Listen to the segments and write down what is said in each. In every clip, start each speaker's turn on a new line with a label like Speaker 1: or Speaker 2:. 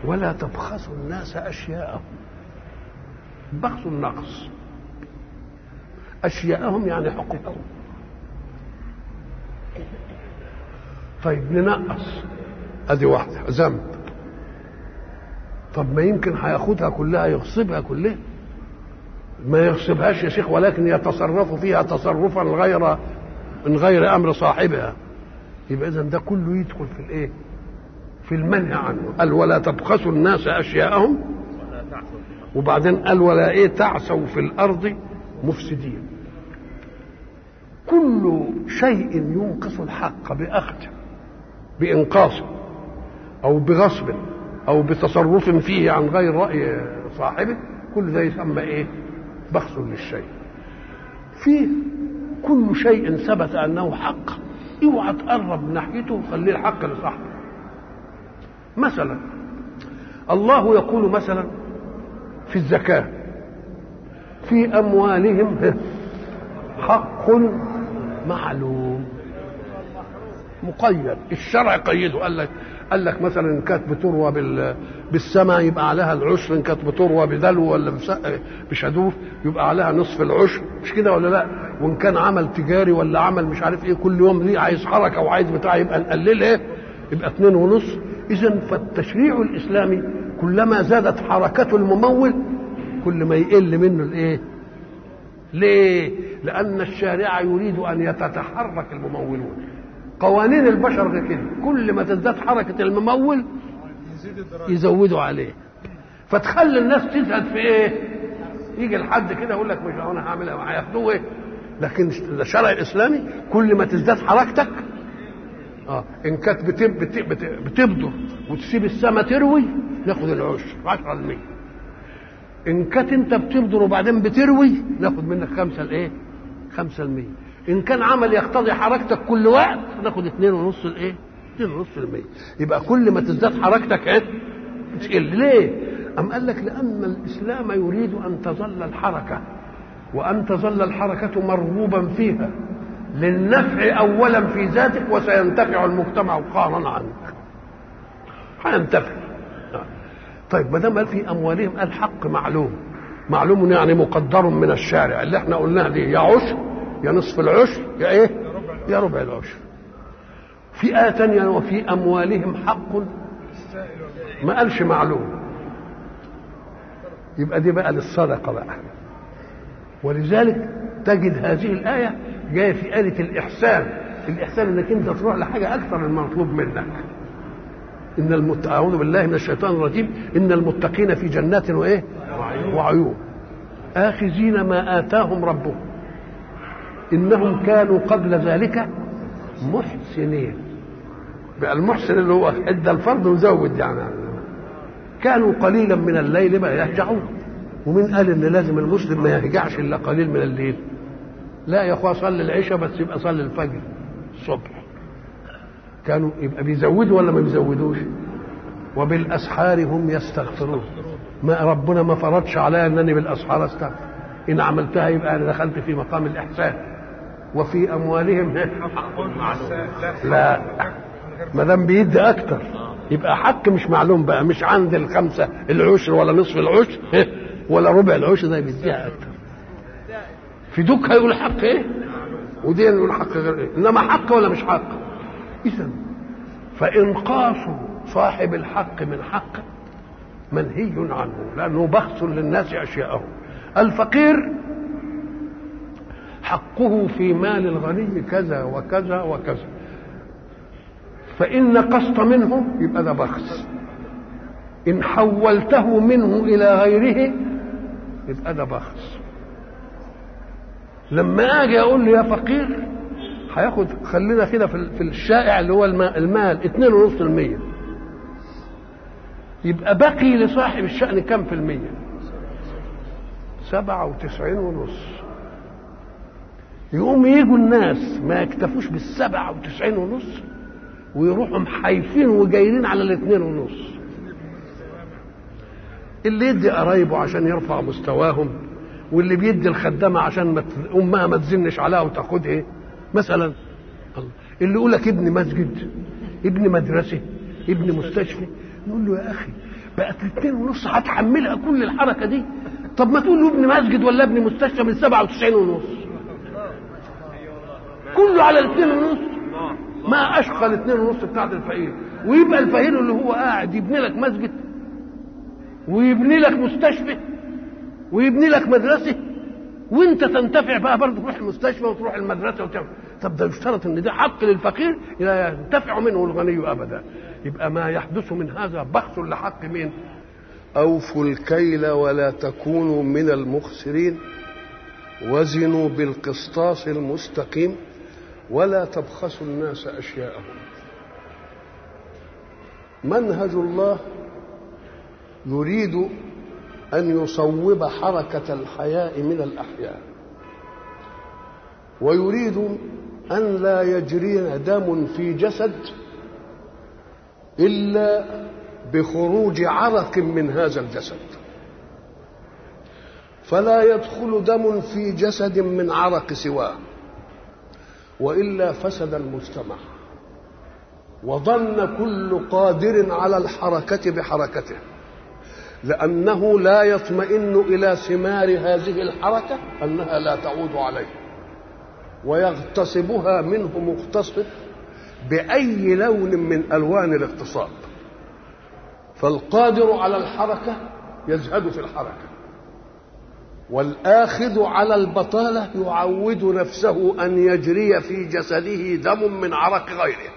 Speaker 1: ولا تبخسوا الناس اشياءهم بخس النقص اشياءهم يعني حقوقهم طيب ننقص ادي واحده ذنب طب ما يمكن هياخدها كلها يغصبها كلها ما يغصبهاش يا شيخ ولكن يتصرف فيها تصرفا غير من غير امر صاحبها يبقى اذا ده كله يدخل في الايه في المنهى عنه قال ولا تبخسوا الناس اشياءهم وبعدين قال ولا ايه تعثوا في الارض مفسدين كل شيء ينقص الحق باخذه بانقاصه او بغصب او بتصرف فيه عن غير راي صاحبه كل ده يسمى ايه بخس للشيء فيه كل شيء ثبت انه حق اوعى تقرب من ناحيته وخليه الحق لصاحبه مثلا الله يقول مثلا في الزكاه في اموالهم حق معلوم مقيد الشرع قيده قال لك قال لك مثلا ان كانت بتروى بال بالسماء يبقى عليها العشر ان كانت بتروى بدلو ولا بشدوف يبقى عليها نصف العشر مش كده ولا لا وان كان عمل تجاري ولا عمل مش عارف ايه كل يوم ليه عايز حركه وعايز بتاع يبقى نقلل ايه يبقى اتنين ونص اذا فالتشريع الاسلامي كلما زادت حركته الممول كل ما يقل منه الايه ليه لان الشارع يريد ان يتتحرك الممولون قوانين البشر غير كده كل ما تزداد حركه الممول يزودوا عليه فتخلي الناس تزهد في ايه يجي لحد كده يقول لك مش انا هعملها هياخدوه ايه لكن الشرع الاسلامي كل ما تزداد حركتك اه ان كانت بتب بتب بتب بتبدر وتسيب السماء تروي ناخد العشر 10% ان كانت انت بتبدر وبعدين بتروي ناخد منك خمسة الايه 5% ان كان عمل يقتضي حركتك كل وقت ناخد اتنين ونص الايه اتنين ونص المية يبقى كل ما تزداد حركتك ايه تقل ليه ام قال لك لان الاسلام يريد ان تظل الحركه وان تظل الحركه مرغوبا فيها للنفع اولا في ذاتك وسينتفع المجتمع قهرا عنك هينتفع طيب ما دام قال في اموالهم الحق معلوم معلوم يعني مقدر من الشارع اللي احنا قلناها دي يا عشر يا نصف العشر يا ايه يا ربع العشر في آية تانية وفي أموالهم حق ما قالش معلوم يبقى دي بقى للصدقة بقى ولذلك تجد هذه الآية جاية في آية الإحسان الإحسان إنك أنت تروح لحاجة أكثر من المطلوب منك إن المت... أعوذ بالله من الشيطان الرجيم إن المتقين في جنات وإيه وعيون آخذين ما آتاهم ربهم إنهم كانوا قبل ذلك محسنين بقى المحسن اللي هو ادى الفرض وزود يعني كانوا قليلا من الليل ما يهجعون ومين قال ان لازم المسلم ما يهجعش الا قليل من الليل لا يا اخويا صلي العشاء بس يبقى صلي الفجر الصبح كانوا يبقى بيزودوا ولا ما بيزودوش وبالاسحار هم يستغفرون ما ربنا ما فرضش عليا انني بالاسحار استغفر ان عملتها يبقى انا دخلت في مقام الاحسان وفي اموالهم لا ما دام بيدي اكتر يبقى حق مش معلوم بقى مش عند الخمسه العشر ولا نصف العشر ولا ربع العشر ده بيديها اكتر في دوك هيقول حق ايه ودي يقول حق غير ايه انما حق ولا مش حق اذا فانقاص صاحب الحق من حقه منهي عنه لانه بخس للناس اشياءهم الفقير حقه في مال الغني كذا وكذا وكذا فإن نقصت منه يبقى ده بخس إن حولته منه إلى غيره يبقى ده بخس لما أجي أقول له يا فقير هياخد خلينا كده في الشائع اللي هو المال 2.5% يبقى بقي لصاحب الشأن كم في المية؟ سبعة وتسعين ونص يقوم يجوا الناس ما يكتفوش بالسبعة وتسعين ونص ويروحوا محايفين وجايين على الاثنين ونص اللي يدي قرايبه عشان يرفع مستواهم واللي بيدي الخدامة عشان ما أمها ما تزنش عليها وتاخد إيه مثلا اللي يقول لك ابن مسجد ابن مدرسة ابن مستشفى نقول له يا أخي بقت الاثنين ونص هتحملها كل الحركه دي طب ما تقول له ابن مسجد ولا ابن مستشفى من 97 ونص كله على الاثنين ونص ما اشقى الاثنين ونص بتاعت الفقير ويبقى الفقير اللي هو قاعد يبني لك مسجد ويبني لك مستشفى ويبني لك مدرسه وانت تنتفع بقى برضه تروح المستشفى وتروح المدرسه وتعمل طب ده يشترط ان ده حق للفقير لا ينتفع منه الغني ابدا يبقى ما يحدث من هذا بخس لحق مين
Speaker 2: أوفوا الكيل ولا تكونوا من المخسرين وزنوا بالقسطاس المستقيم ولا تبخسوا الناس أشياءهم منهج الله يريد أن يصوب حركة الحياء من الأحياء ويريد أن لا يجري دم في جسد إلا بخروج عرق من هذا الجسد فلا يدخل دم في جسد من عرق سواه والا فسد المجتمع وظن كل قادر على الحركه بحركته لانه لا يطمئن الى ثمار هذه الحركه انها لا تعود عليه ويغتصبها منه مغتصب باي لون من الوان الاغتصاب فالقادر على الحركة يزهد في الحركة والآخذ على البطالة يعود نفسه أن يجري في جسده دم من عرق غيره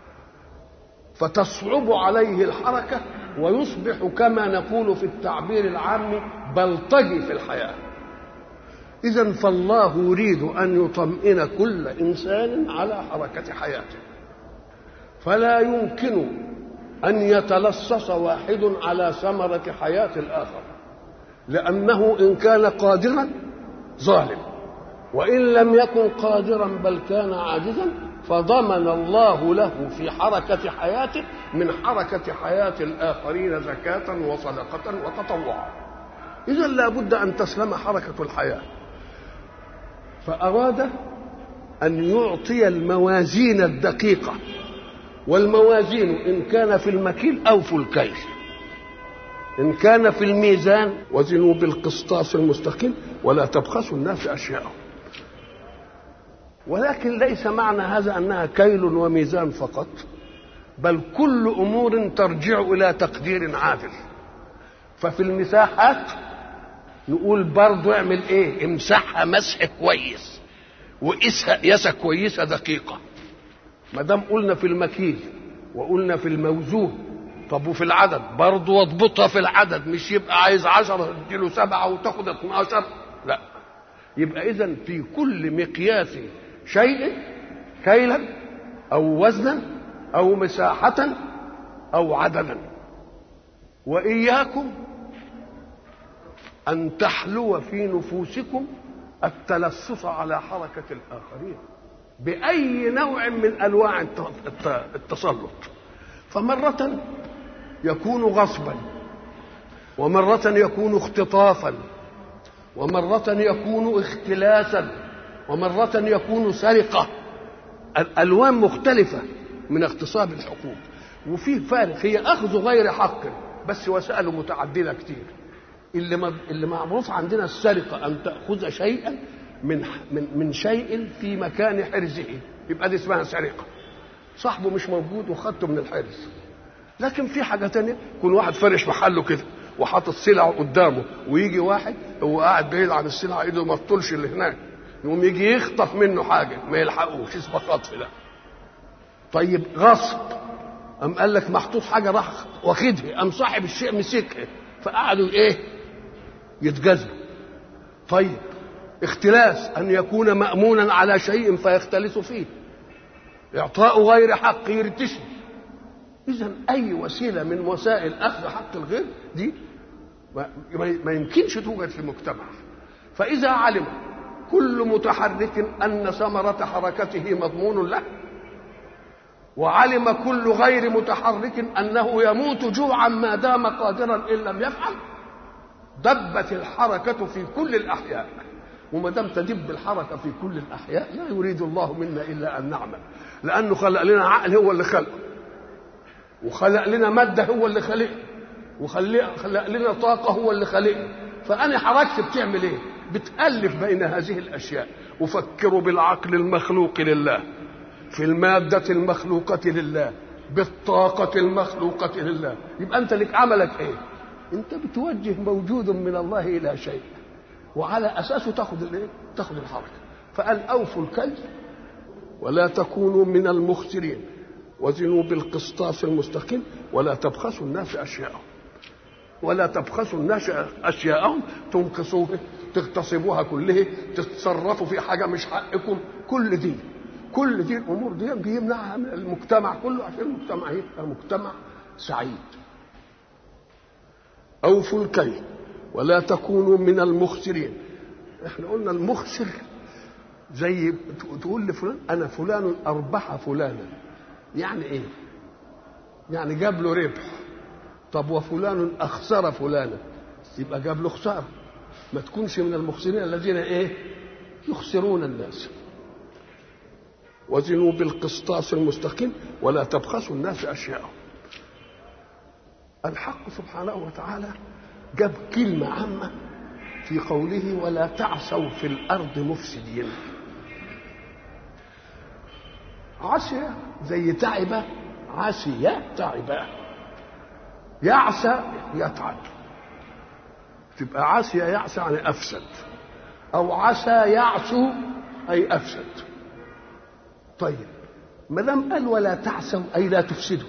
Speaker 2: فتصعب عليه الحركة ويصبح كما نقول في التعبير العام بلطجي في الحياة إذا فالله يريد أن يطمئن كل إنسان على حركة حياته فلا يمكن أن يتلصص واحد على ثمرة حياة الآخر لأنه إن كان قادرا ظالم وإن لم يكن قادرا بل كان عاجزا فضمن الله له في حركة حياته من حركة حياة الآخرين زكاة وصدقة وتطوعا إذا لا بد أن تسلم حركة الحياة فأراد أن يعطي الموازين الدقيقة والموازين إن كان في المكيل أو في الكيل إن كان في الميزان وزنوا بالقسطاس المستقيم ولا تبخسوا الناس أشياءهم ولكن ليس معنى هذا أنها كيل وميزان فقط بل كل أمور ترجع إلى تقدير عادل ففي المساحات نقول برضو اعمل ايه امسحها مسح كويس وقيسها قياسه كويسه دقيقه ما دام قلنا في المكيل وقلنا في الموزون طب وفي العدد برضه واضبطها في العدد مش يبقى عايز عشرة تديله سبعة وتاخد 12 لا يبقى إذا في كل مقياس شيء كيلا أو وزنا أو مساحة أو عددا وإياكم أن تحلو في نفوسكم التلصص على حركة الآخرين بأي نوع من أنواع التسلط فمرة يكون غصبا ومرة يكون اختطافا ومرة يكون اختلاسا ومرة يكون سرقة الألوان مختلفة من اغتصاب الحقوق وفيه فارق هي أخذ غير حق بس وسائله متعددة كتير اللي اللي معروف عندنا السرقة أن تأخذ شيئا من من من شيء في مكان حرزه يبقى دي اسمها سرقه صاحبه مش موجود وخدته من الحرز لكن في حاجه تانية يكون واحد فرش محله كده وحاطط سلعه قدامه ويجي واحد هو قاعد بعيد عن السلعه ايده ما تطولش اللي هناك يقوم يجي يخطف منه حاجه ما يلحقوش اسمه خطف ده طيب غصب قام قال لك محطوط حاجه راح واخدها قام صاحب الشيء مسكها فقعدوا ايه يتجازوا طيب اختلاس ان يكون مامونا على شيء فيختلس فيه اعطاء غير حق يرتشي اذا اي وسيله من وسائل اخذ حق الغير دي ما يمكنش توجد في المجتمع فاذا علم كل متحرك ان ثمره حركته مضمون له وعلم كل غير متحرك انه يموت جوعا ما دام قادرا ان لم يفعل دبت الحركه في كل الاحياء وما دام تدب الحركه في كل الاحياء لا يريد الله منا الا ان نعمل لانه خلق لنا عقل هو اللي خلقه وخلق لنا ماده هو اللي خلقها وخلق خلق لنا طاقه هو اللي خلقنا فانا حركتي بتعمل ايه بتالف بين هذه الاشياء وفكروا بالعقل المخلوق لله في الماده المخلوقه لله بالطاقه المخلوقه لله يبقى انت لك عملك ايه انت بتوجه موجود من الله الى شيء وعلى اساسه تاخذ الايه تاخذ الحركه فقال اوفوا الكيل ولا تكونوا من المخسرين وزنوا بالقسطاس المستقيم ولا تبخسوا الناس اشياءهم ولا تبخسوا الناس اشياءهم تنقصوها تغتصبوها كلها تتصرفوا في حاجه مش حقكم كل دي كل دي الامور دي بيمنعها من المجتمع كله عشان المجتمع يبقى مجتمع سعيد اوفوا الكيل ولا تكونوا من المخسرين احنا قلنا المخسر زي تقول لفلان انا فلان اربح فلانا يعني ايه يعني جاب له ربح طب وفلان اخسر فلانا يبقى جاب له خساره ما تكونش من المخسرين الذين ايه يخسرون الناس وزنوا بالقسطاس المستقيم ولا تبخسوا الناس اشياءهم الحق سبحانه وتعالى جاب كلمة عامة في قوله ولا تعثوا في الأرض مفسدين عسى زي تعب عسي تعب يعسى يتعب تبقى عسي يعسى يعني أفسد أو عسى يعسو أي أفسد طيب ما دام قال ولا تعسوا أي لا تفسدوا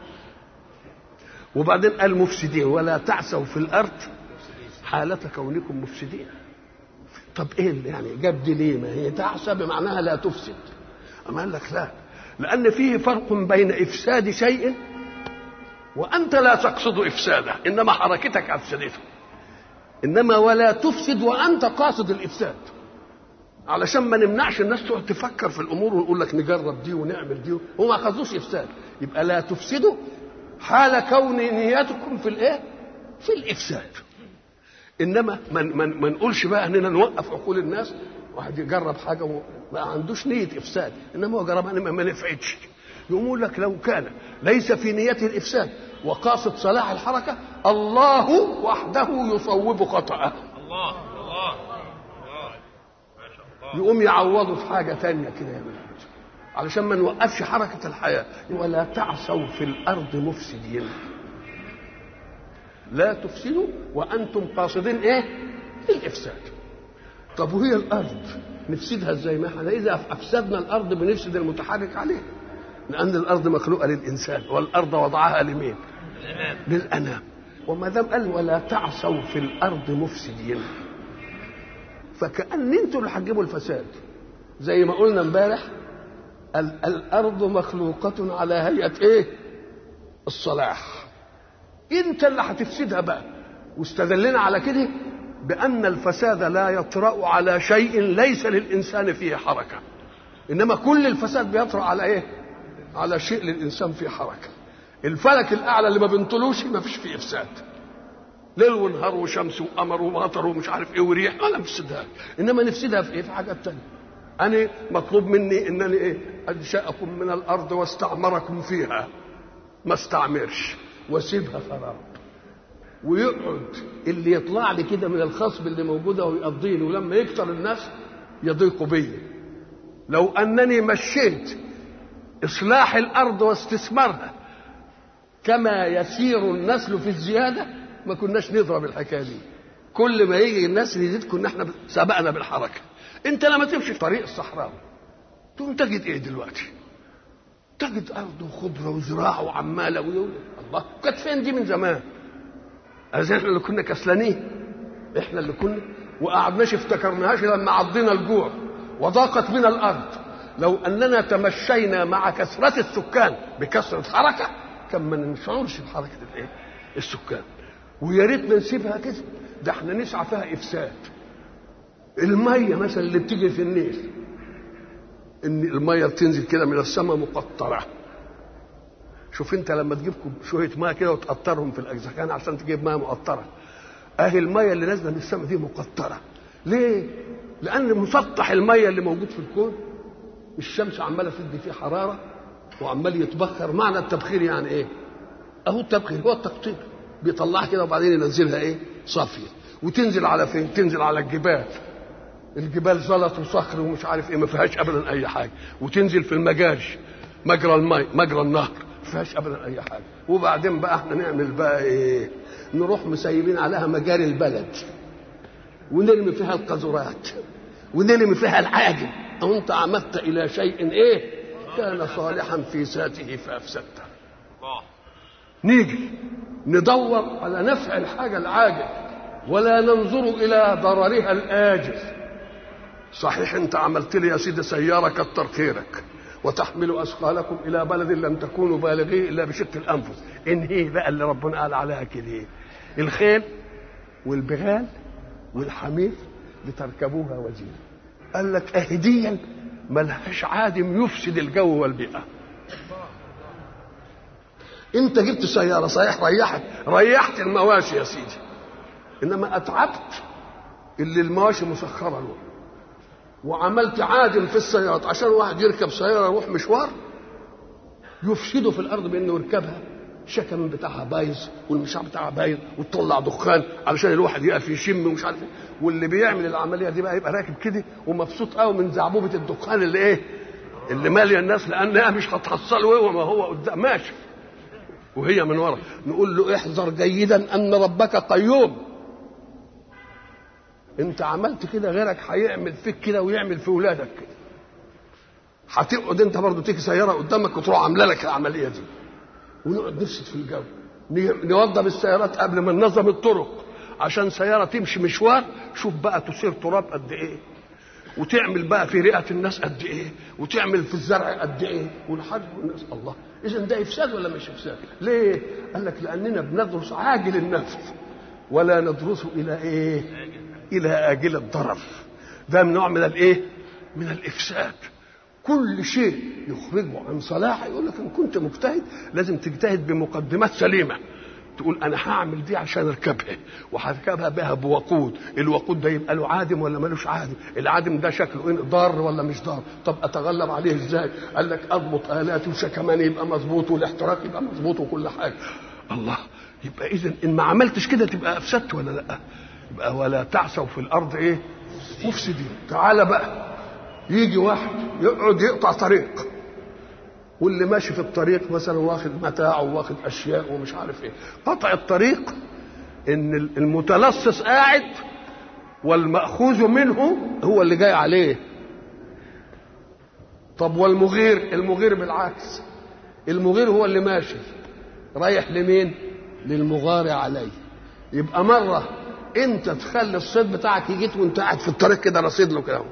Speaker 2: وبعدين قال مفسدين ولا تعسوا في الارض حالة كونكم مفسدين طب ايه اللي يعني جاب دي ليه ما هي تعسى بمعناها لا تفسد اما قال لك لا لان فيه فرق بين افساد شيء وانت لا تقصد افساده انما حركتك افسدته انما ولا تفسد وانت قاصد الافساد علشان ما نمنعش الناس تقعد تفكر في الامور ونقول لك نجرب دي ونعمل دي هو ما قصدوش افساد يبقى لا تفسدوا حال كون نيتكم في الايه؟ في الافساد. انما ما من ما نقولش بقى اننا نوقف عقول الناس واحد يجرب حاجه ما عندوش نيه افساد انما هو جربها ما نفعتش. يقول لك لو كان ليس في نيته الافساد وقاصد صلاح الحركه الله وحده يصوب خطأه.
Speaker 3: الله الله
Speaker 2: يقوم يعوضه في حاجه ثانيه كده يعملها علشان ما نوقفش حركة الحياة ولا تعثوا في الأرض مفسدين لا تفسدوا وأنتم قاصدين إيه؟ الإفساد طب وهي الأرض نفسدها إزاي ما احنا إذا أفسدنا الأرض بنفسد المتحرك عليها لأن الأرض مخلوقة للإنسان والأرض وضعها لمين؟ للأنام وما دام قال ولا تعثوا في الأرض مفسدين فكأن انتوا اللي هتجيبوا الفساد زي ما قلنا امبارح الارض مخلوقه على هيئه ايه الصلاح انت اللي هتفسدها بقى واستدلنا على كده بان الفساد لا يطرا على شيء ليس للانسان فيه حركه انما كل الفساد بيطرا على ايه على شيء للانسان فيه حركه الفلك الاعلى اللي ما بنطلوش ما فيش فيه افساد ليل ونهار وشمس وقمر ومطر ومش عارف ايه وريح ولا نفسدها انما نفسدها في ايه في حاجات تانية أنا مطلوب مني إنني إيه؟ أنشأكم من الأرض واستعمركم فيها ما استعمرش واسيبها خراب ويقعد اللي يطلع لي كده من الخصب اللي موجودة ويقضيني ولما يكتر الناس يضيقوا بيا لو أنني مشيت إصلاح الأرض واستثمارها كما يسير النسل في الزيادة ما كناش نضرب الحكاية دي كل ما يجي النسل يزيد كنا احنا سبقنا بالحركه انت لما تمشي في طريق الصحراء تقوم تجد ايه دلوقتي تجد ارض وخضره وزراعه وعماله ويقول الله كانت فين دي من زمان احنا اللي كنا كسلانين احنا اللي كنا وقعدناش افتكرناهاش لما عضينا الجوع وضاقت بنا الارض لو اننا تمشينا مع كثره السكان بكثره حركه كان ما نشعرش بحركه الايه السكان ويا ريتنا نسيبها كده ده احنا نسعى فيها افساد الميه مثلا اللي بتيجي في النيل ان الميه بتنزل كده من السماء مقطره شوف انت لما تجيب شويه ميه كده وتقطرهم في الاجزخان عشان تجيب ميه مقطره اهي الميه اللي نازله من السماء دي مقطره ليه لان مسطح الميه اللي موجود في الكون الشمس عماله تدي فيه حراره وعمال يتبخر معنى التبخير يعني ايه اهو التبخير هو التقطير بيطلعها كده وبعدين ينزلها ايه صافيه وتنزل على فين تنزل على الجبال الجبال زلط وصخر ومش عارف ايه ما فيهاش ابدا اي حاجه وتنزل في المجاري مجرى الماء مجرى النهر ما فيهاش ابدا اي حاجه وبعدين بقى احنا نعمل بقى ايه نروح مسيبين عليها مجاري البلد ونرمي فيها القذورات ونرمي فيها العاجل او انت عمدت الى شيء ايه كان صالحا في ذاته فافسدته نيجي ندور على نفع الحاجه العاجل ولا ننظر الى ضررها الاجل صحيح انت عملت لي يا سيدي سياره كتر خيرك وتحمل اثقالكم الى بلد لم تكونوا بالغيه الا بشق الانفس ان هي بقى اللي ربنا قال عليها كده الخيل والبغال والحمير لتركبوها وزينه قال لك اهديا ملهاش عادم يفسد الجو والبيئه انت جبت سياره صحيح ريحت ريحت المواشي يا سيدي انما اتعبت اللي المواشي مسخره له وعملت عادم في السيارات عشان واحد يركب سياره يروح مشوار يفسده في الارض بانه يركبها الشكم بتاعها بايظ والمشاع بتاعها بايظ وتطلع دخان علشان الواحد يقف يشم ومش عارف ايه واللي بيعمل العمليه دي بقى يبقى راكب كده ومبسوط قوي من زعبوبه الدخان اللي ايه اللي ماليه الناس لانها مش هتحصله ايه وما هو قدام ماشي وهي من ورا نقول له احذر جيدا ان ربك قيوم انت عملت كده غيرك هيعمل فيك كده ويعمل في ولادك كده هتقعد انت برضه تيجي سياره قدامك وتروح عامله لك العمليه دي ونقعد نفسد في الجو نوضب السيارات قبل ما ننظم الطرق عشان سياره تمشي مشوار شوف بقى تثير تراب قد ايه وتعمل بقى في رئه الناس قد ايه وتعمل في الزرع قد ايه والحج والناس الله اذا ده افساد ولا مش افساد ليه قال لك لاننا بندرس عاجل النفع ولا ندرسه الى ايه الى اجل الضرر ده نوع من الايه من الافساد كل شيء يخرجه عن صلاح يقول لك ان كنت مجتهد لازم تجتهد بمقدمات سليمه تقول انا هعمل دي عشان اركبها وهركبها بها بوقود الوقود ده يبقى له عادم ولا ملوش عادم العادم ده شكله ايه ضار ولا مش ضار طب اتغلب عليه ازاي قال لك اضبط الاتي وشكمان يبقى مظبوط والاحتراق يبقى مظبوط وكل حاجه الله يبقى اذا ان ما عملتش كده تبقى افسدت ولا لا يبقى ولا تعثوا في الارض ايه مفسدين تعالى بقى يجي واحد يقعد يقطع طريق واللي ماشي في الطريق مثلا واخد متاعه واخد اشياء ومش عارف ايه قطع الطريق ان المتلصص قاعد والمأخوذ منه هو اللي جاي عليه طب والمغير المغير بالعكس المغير هو اللي ماشي رايح لمين للمغار عليه يبقى مرة انت تخلي الصيد بتاعك يجيك وانت قاعد في الطريق كده رصيد له كده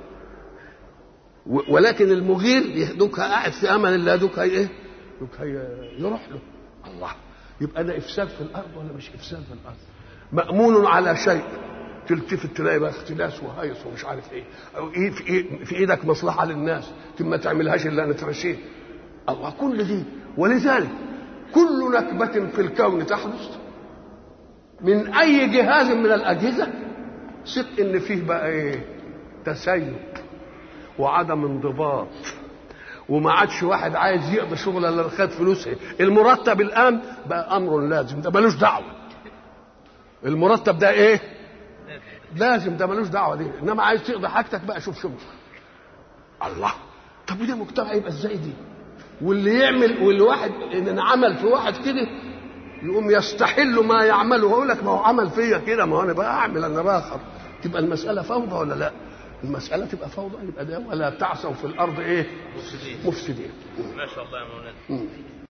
Speaker 2: ولكن المغير يهدوك قاعد في امل الله يهدوك هي ايه؟ يهدوك هي يروح له الله يبقى ده افساد في الارض ولا مش افساد في الارض؟ مامون على شيء تلتفت تلاقي بقى اختلاس وهيص ومش عارف ايه او ايه في, إيه في ايدك مصلحه للناس ما تعملهاش الا نترشيه الله كل دي ولذلك كل نكبة في الكون تحدث من أي جهاز من الأجهزة ثق إن فيه بقى إيه؟ تسيب وعدم انضباط وما عادش واحد عايز يقضي شغل الا خد فلوس المرتب الان بقى امر لازم ده ملوش دعوه المرتب ده ايه لازم ده ملوش دعوه دي انما عايز تقضي حاجتك بقى شوف شغل الله طب وده مجتمع يبقى ازاي دي واللي يعمل واللي واحد ان عمل في واحد كده يقوم يستحل ما يعمله ويقول لك ما هو عمل فيا كده ما هو انا بقى اعمل انا باخر تبقى المساله فوضى ولا لا؟ المسألة تبقى فوضى يبقى ده ولا تعثوا في الأرض إيه؟
Speaker 3: مفسدين
Speaker 2: مفسدين
Speaker 3: ما شاء الله يا مولانا